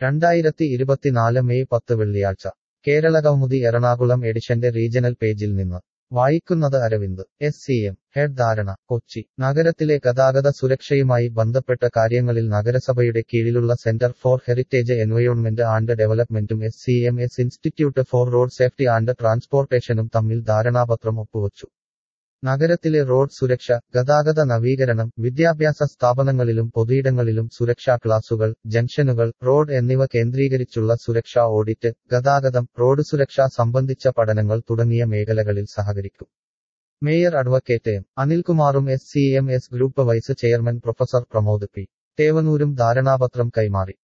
രണ്ടായിരത്തി ഇരുപത്തിനാല് മെയ് പത്ത് വെള്ളിയാഴ്ച കേരള കൗമുദി എറണാകുളം എഡിഷന്റെ റീജണൽ പേജിൽ നിന്ന് വായിക്കുന്നത് Aravind S C M head ധാരണ കൊച്ചി നഗരത്തിലെ ഗതാഗത സുരക്ഷയുമായി ബന്ധപ്പെട്ട കാര്യങ്ങളിൽ നഗരസഭയുടെ കീഴിലുള്ള centre for heritage environment and ഡെവലപ്മെന്റും S C M S institute for road safety and ട്രാൻസ്പോർട്ടേഷനും തമ്മിൽ ധാരണാപത്രം ഒപ്പുവച്ചു നഗരത്തിലെ റോഡ് സുരക്ഷ ഗതാഗത നവീകരണം വിദ്യാഭ്യാസ സ്ഥാപനങ്ങളിലും പൊതുയിടങ്ങളിലും സുരക്ഷാ ക്ലാസുകൾ ജംഗ്ഷനുകൾ റോഡ് എന്നിവ കേന്ദ്രീകരിച്ചുള്ള സുരക്ഷാ ഓഡിറ്റ് ഗതാഗതം റോഡ് സുരക്ഷ സംബന്ധിച്ച പഠനങ്ങൾ തുടങ്ങിയ മേഖലകളിൽ സഹകരിക്കും മേയർ അഡ്വക്കേറ്റ് എം അനിൽകുമാറും S C M S group vice chairman professor Pramod P തേവനൂരും ധാരണാപത്രം കൈമാറി